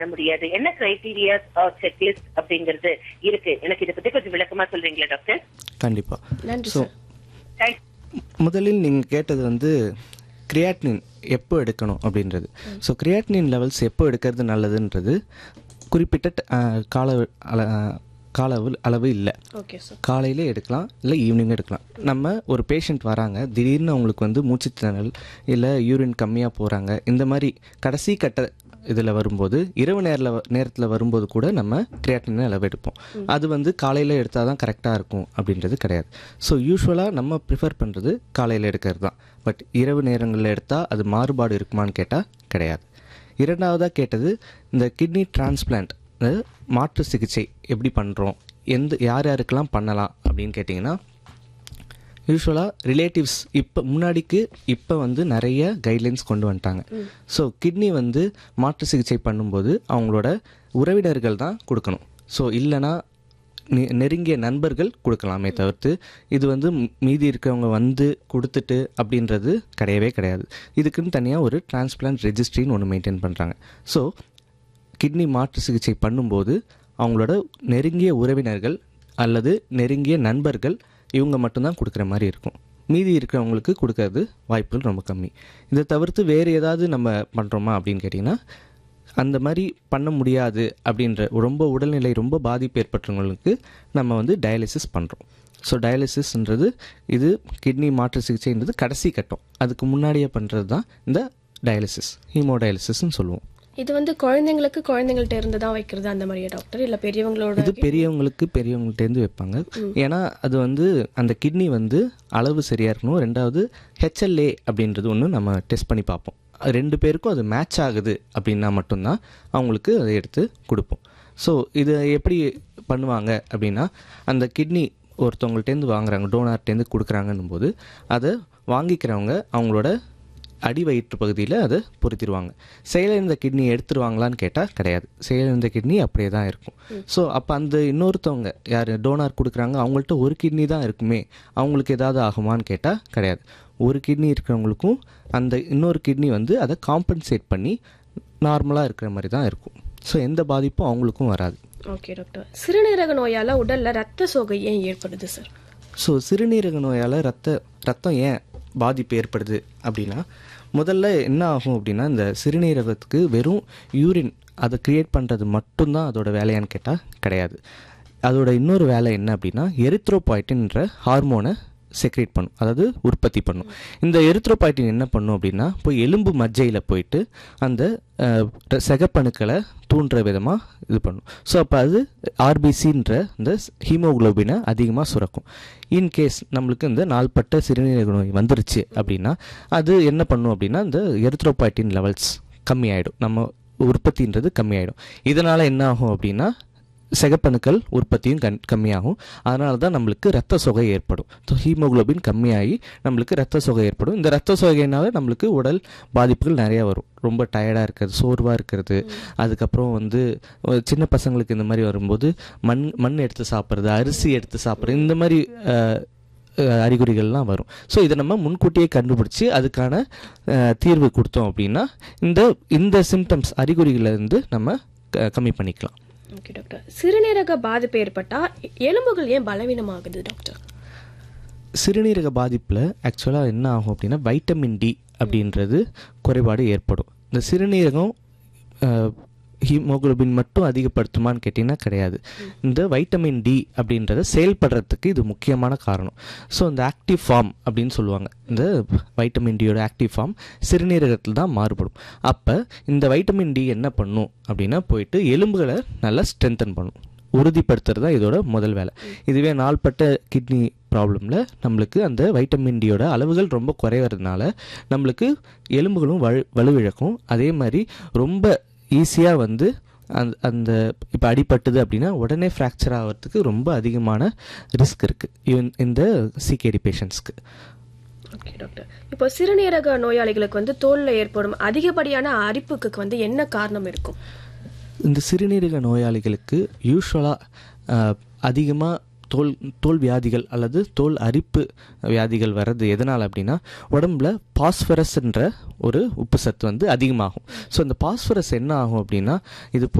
பண்ண முடியாது என்ன கிரைட்டீரியா செக்லிஸ்ட் அப்படிங்கிறது இருக்கு எனக்கு இதை பத்தி கொஞ்சம் விளக்கமா சொல்றீங்களா டாக்டர் கண்டிப்பா நன்றி ஸோ சார் Thank- முதலில் நீங்கள் கேட்டது வந்து கிரியாட்னின் எப்போ எடுக்கணும் அப்படின்றது ஸோ கிரியாட்னின் லெவல்ஸ் எப்போ எடுக்கிறது நல்லதுன்றது குறிப்பிட்ட ட- அஹ், கால அள கால அளவு- அளவு இல்லை ஓகே சார் காலையிலே எடுக்கலாம் இல்லை ஈவினிங் எடுக்கலாம் நம்ம ஒரு பேஷண்ட் வராங்க திடீர்னு அவங்களுக்கு வந்து மூச்சுத்திணறல் இல்லை யூரின் கம்மியாக போகிறாங்க இந்த மாதிரி கடைசி கட்ட இதில் வரும்போது இரவு நேரில் நேரத்தில் வரும்போது கூட நம்ம கிரியாட்டின் அளவு எடுப்போம் அது வந்து காலையில் எடுத்தால் தான் கரெக்டாக இருக்கும் அப்படின்றது கிடையாது ஸோ யூஸ்வலாக நம்ம ப்ரிஃபர் பண்ணுறது காலையில் எடுக்கிறது தான் பட் இரவு நேரங்களில் எடுத்தால் அது மாறுபாடு இருக்குமான்னு கேட்டால் கிடையாது இரண்டாவதாக கேட்டது இந்த கிட்னி டிரான்ஸ்பிளான்ட் அதாவது மாற்று சிகிச்சை எப்படி பண்ணுறோம் எந்த யார் யாருக்கெல்லாம் பண்ணலாம் அப்படின்னு கேட்டிங்கன்னா யூஸ்வலாக ரிலேட்டிவ்ஸ் இப்போ முன்னாடிக்கு இப்போ வந்து நிறைய கைட்லைன்ஸ் கொண்டு வந்துட்டாங்க ஸோ கிட்னி வந்து மாற்று சிகிச்சை பண்ணும்போது அவங்களோட உறவினர்கள் தான் கொடுக்கணும் ஸோ இல்லைன்னா நெ- நெருங்கிய நண்பர்கள் கொடுக்கலாமே தவிர்த்து இது வந்து ம்- மீதி இருக்கவங்க வந்து கொடுத்துட்டு அப்படின்றது கிடையவே கிடையாது இதுக்குன்னு தனியாக ஒரு டிரான்ஸ்பிளான்ட் ரெஜிஸ்ட்ரின்னு ஒன்று மெயின்டைன் பண்ணுறாங்க ஸோ கிட்னி மாற்று சிகிச்சை பண்ணும்போது அவங்களோட நெருங்கிய உறவினர்கள் அல்லது நெருங்கிய நண்பர்கள் இவங்க மட்டும்தான் கொடுக்குற மாதிரி இருக்கும் மீதி இருக்கிறவங்களுக்கு கொடுக்கறது வாய்ப்புகள் ரொம்ப கம்மி இதை தவிர்த்து வேறு ஏதாவது நம்ம பண்ணுறோமா அப்படின்னு கேட்டிங்கன்னா அந்த மாதிரி பண்ண முடியாது அப்படின்ற ரொம்ப உடல்நிலை ரொம்ப பாதிப்பு ஏற்பட்டவங்களுக்கு நம்ம வந்து டயாலிசிஸ் பண்ணுறோம் ஸோ டயாலிசிஸ்ன்றது இது கிட்னி மாற்று சிகிச்சைன்றது கடைசி கட்டம் அதுக்கு முன்னாடியே பண்ணுறது தான் இந்த டயாலிசிஸ் ஹீமோடயாலிசிஸ்ன்னு சொல்லுவோம் இது வந்து குழந்தைங்களுக்கு குழந்தைங்கள்ட்ட இருந்து தான் வைக்கிறது அந்த மாதிரியா டாக்டர் இல்ல பெரியவங்களோட இது பெரியவங்களுக்கு பெரியவங்கள்ட்டேருந்து வைப்பாங்க ஏன்னா அது வந்து அந்த கிட்னி வந்து அளவு சரியாக இருக்கணும் ரெண்டாவது ஹெச்எல்ஏ அப்படின்றது ஒன்று நம்ம டெஸ்ட் பண்ணி பார்ப்போம் அது ரெண்டு பேருக்கும் அது மேட்ச் ஆகுது அப்படின்னா மட்டும்தான் அவங்களுக்கு அதை எடுத்து கொடுப்போம் ஸோ இதை எப்படி பண்ணுவாங்க அப்படின்னா அந்த கிட்னி ஒருத்தவங்கள்ட்டேருந்து வாங்குறாங்க டோனார்ட்டேருந்து கொடுக்குறாங்கன்னும் போது அதை வாங்கிக்கிறவங்க அவங்களோட அடி வயிற்று பகுதியில் அதை பொருத்திடுவாங்க செயலிழந்த கிட்னி எடுத்துருவாங்களான்னு கேட்டால் கிடையாது செயலிழந்த கிட்னி அப்படியே தான் இருக்கும் ஸோ அப்போ அந்த இன்னொருத்தவங்க யார் டோனார் கொடுக்குறாங்க அவங்கள்ட்ட ஒரு கிட்னி தான் இருக்குமே அவங்களுக்கு ஏதாவது ஆகுமான்னு கேட்டால் கிடையாது ஒரு கிட்னி இருக்கிறவங்களுக்கும் அந்த இன்னொரு கிட்னி வந்து அதை காம்பன்சேட் பண்ணி நார்மலாக இருக்கிற மாதிரி தான் இருக்கும் ஸோ எந்த பாதிப்பும் அவங்களுக்கும் வராது ஓகே டாக்டர் சிறுநீரக நோயால உடல்ல ரத்த சோகை ஏன் ஏற்படுது சார் ஸோ சிறுநீரக நோயால் ரத்த ரத்தம் ஏன் பாதிப்பு ஏற்படுது அப்படின்னா முதல்ல என்ன ஆகும் அப்படின்னா இந்த சிறுநீரகத்துக்கு வெறும் யூரின் அதை கிரியேட் பண்ணுறது மட்டும்தான் அதோட வேலையான்னு கேட்டால் கிடையாது அதோட இன்னொரு வேலை என்ன அப்படின்னா எரித்ரோபாய்டின்ற ஹார்மோனை செக்ரேட் பண்ணும் அதாவது உற்பத்தி பண்ணும் இந்த எரித்ரோபாய்டின் என்ன பண்ணும் அப்படின்னா போய் எலும்பு மஜ்ஜையில் போயிட்டு அந்த அஹ், ர- சிகப்பணுக்களை தூண்டுற விதமாக இது பண்ணும் ஸோ அப்போ அது ஆர்பிசின்ற இந்த ஹீமோகுளோபினை அதிகமாக சுரக்கும் இன்கேஸ் நம்மளுக்கு இந்த நாள்பட்ட சிறுநீரக நோய் வந்துருச்சு அப்படின்னா அது என்ன பண்ணும் அப்படின்னா இந்த எரித்ரோபாய்டின் லெவல்ஸ் கம்மியாயிடும் நம்ம உற்பத்தின்றது கம்மியாயிடும் இதனால் என்ன ஆகும் அப்படின்னா சிகப்பணுக்கள் உற்பத்தியும் கண் கம்மியாகும் அதனால தான் நம்மளுக்கு ரத்த சோகை ஏற்படும் ஸோ ஹீமோகுளோபின் கம்மியாகி நம்மளுக்கு ரத்த சோகை ஏற்படும் இந்த ரத்த சோகைனால நம்மளுக்கு உடல் பாதிப்புகள் நிறையா வரும் ரொம்ப டயர்டாக இருக்கிறது சோர்வாக இருக்கிறது அதுக்கப்புறம் வந்து அஹ், சின்ன பசங்களுக்கு இந்த மாதிரி வரும்போது மண் மண் எடுத்து சாப்பிட்றது அரிசி எடுத்து சாப்பிட்றது இந்த மாதிரி அஹ், அஹ், அறிகுறிகள்லாம் வரும் ஸோ இதை நம்ம முன்கூட்டியே கண்டுபிடிச்சி அதுக்கான அஹ், தீர்வு கொடுத்தோம் அப்படின்னா இந்த இந்த சிம்டம்ஸ் அறிகுறிகளிலிருந்து நம்ம க- கம்மி பண்ணிக்கலாம் ஓகே டாக்டர் சிறுநீரக பாதிப்பு ஏற்பட்டா எலும்புகள் ஏன் பலவீனமாகுது டாக்டர் சிறுநீரக பாதிப்பில் ஆக்சுவலாக என்ன ஆகும் அப்படின்னா வைட்டமின் டி அப்படின்றது குறைபாடு ஏற்படும் இந்த சிறுநீரகம் ஹீமோகுளோபின் மட்டும் அதிகப்படுத்துமான்னு கேட்டிங்கன்னா கிடையாது இந்த வைட்டமின் டி அப்படின்றத செயல்படுறதுக்கு இது முக்கியமான காரணம் ஸோ இந்த ஆக்டிவ் ஃபார்ம் அப்படின்னு சொல்லுவாங்க இந்த வைட்டமின் டியோட ஆக்டிவ் ஃபார்ம் சிறுநீரகத்தில் தான் மாறுபடும் அப்போ இந்த வைட்டமின் டி என்ன பண்ணும் அப்படின்னா போயிட்டு எலும்புகளை நல்லா ஸ்ட்ரென்தன் பண்ணும் உறுதிப்படுத்துறது தான் இதோட முதல் வேலை இதுவே நாள்பட்ட கிட்னி ப்ராப்ளமில் நம்மளுக்கு அந்த வைட்டமின் டியோட அளவுகள் ரொம்ப குறைவறதுனால நம்மளுக்கு எலும்புகளும் வலு வலுவிழக்கும் அதே மாதிரி ரொம்ப ஈஸியாக வந்து அந்த அந்த இப்போ அடிபட்டுது அப்படின்னா உடனே ஃப்ராக்சர் ஆகிறதுக்கு ரொம்ப அதிகமான ரிஸ்க் இருக்குது ஈவன் இந்த சிகேடி பேஷண்ட்ஸ்க்கு ஓகே டாக்டர் இப்போ சிறுநீரக நோயாளிகளுக்கு வந்து தோல்ல ஏற்படும் அதிகப்படியான அரிப்புக்கு வந்து என்ன காரணம் இருக்கும் இந்த சிறுநீரக நோயாளிகளுக்கு யூஸ்வலாக அதிகமாக தோல் தோல் வியாதிகள் அல்லது தோல் அரிப்பு வியாதிகள் வர்றது எதனால் அப்படின்னா உடம்புல பாஸ்பரஸ்ன்ற ஒரு உப்பு சத்து வந்து அதிகமாகும் ஸோ இந்த பாஸ்பரஸ் என்ன ஆகும் அப்படின்னா இது